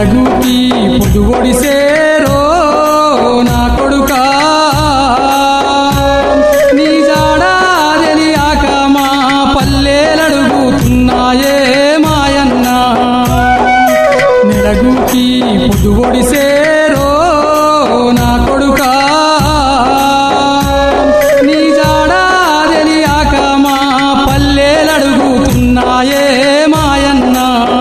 నెలగుకి పొదువొడిసేరో నా కొడుకా నీ జాడా తెలియాక మా పల్లెలడుగుతున్నాయే మాయన్న నెలగుకి పొదువొడిసేరో నా కొడుకా నీ జాడా తెలియాక మా పల్లెలడుగుతున్నాయే మాయన్న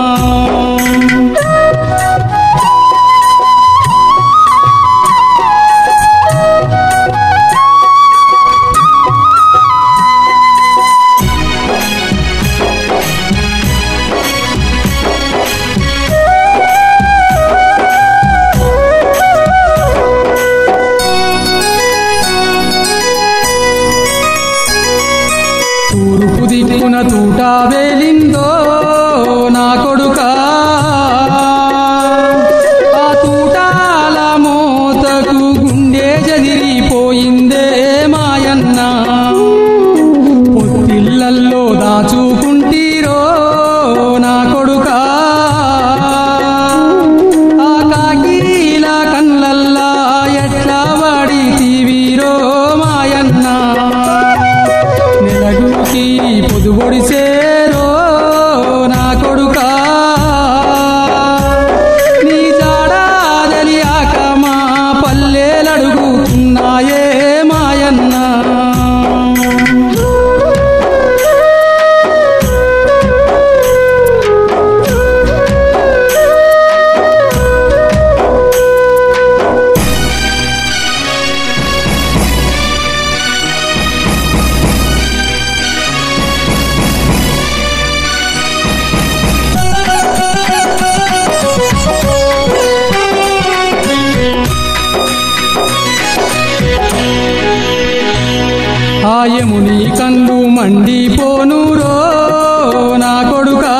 తూర్పు దిక్కున తూట వేలిందో నా కొడుకా ఆ తూటాల మోతకు గుండె జదిరిపోయిందే మాయన్న పొత్తిళ్ళల్లో దాచుకుంటీరో నా కొడుకా ఆ కాకీల కళ్ళల్లా ఎట్లా వాడి తీవీరో మాయన్న నెలగుకి పొదుబొడిసేరో నా కొడుకా నీ జాడా తెలియాక మా పల్లెలడుగుతున్నాయే మాయన్న ఆయముని కళ్ళు మండిపోనురో నా కొడుకా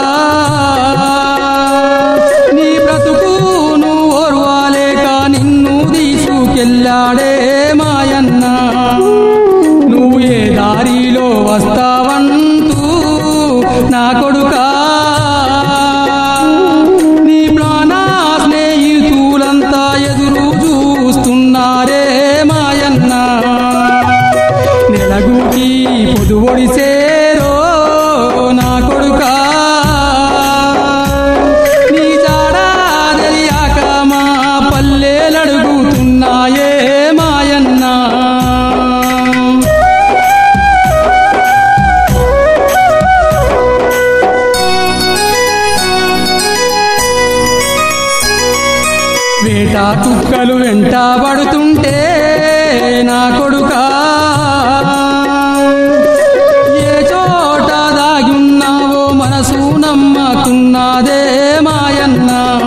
నీ బ్రతుకును ఓర్వాలేక నిన్ను తీసుకెళ్ళాడే మాయన్న నువ్వు ఏ దారిలో వస్తావంటూ నా కొడుకా నీ ప్రాణ స్నేహితులంతా ఎదురు చూస్తున్నారే మాయన్న నెలగుకి పొదువొడిసేరో నా కొడుకా నీ జాడా తెలియాక మా పల్లెలడుగుతున్నాయే మాయన్న వేట చుక్కలు వెంట పడుతుంటే నా కొడుకా ఏ చోట దాగున్నావో మనసు నమ్మకున్నదే మాయన్న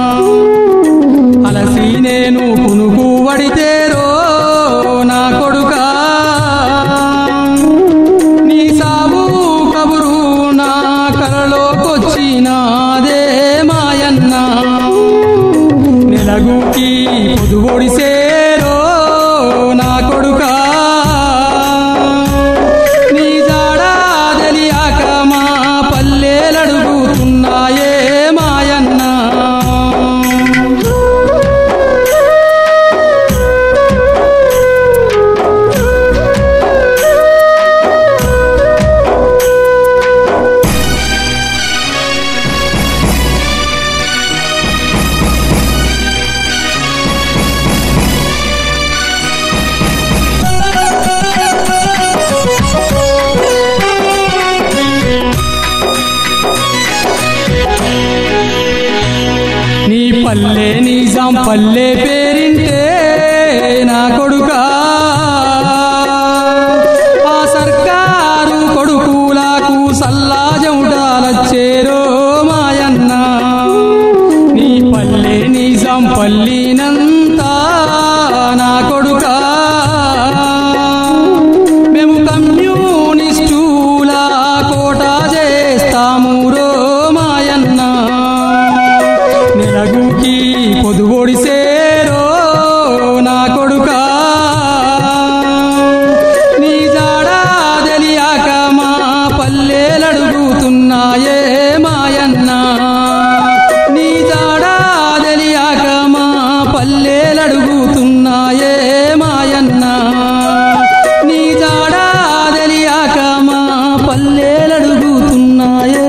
అలసి నేను పునుగు వడితేరో నా కొడుకా నీ సాబు కబురు నా కలలోకొచ్చినాదే మాయన్న నెలగుకి పొదువొడిసేరో నా కొడుకా నీ జాడా తెలియాక మా పల్లెలడుగుతున్నాయే మాయన్న నీ పల్లె నిజాం పల్లె పేరింటే నా కొడుకా ఆ సర్కారు కొడుకులకు సల్లాజముటాలచ్చేరో మాయన్న నీ పల్లె నిజాం పల్లినంతా నా కొడుకా మేము కమ్యూనిస్టుల కోట చేస్తాము రో మాయన్న నెలగుకి పొదువొడిసేరో నా కొడుకా నీ జాడా తెలియాక మా పల్లెలడుగుతున్నాయే మాయన్న నీ జాడా తెలియాక పల్లెలడుగుతున్నాయే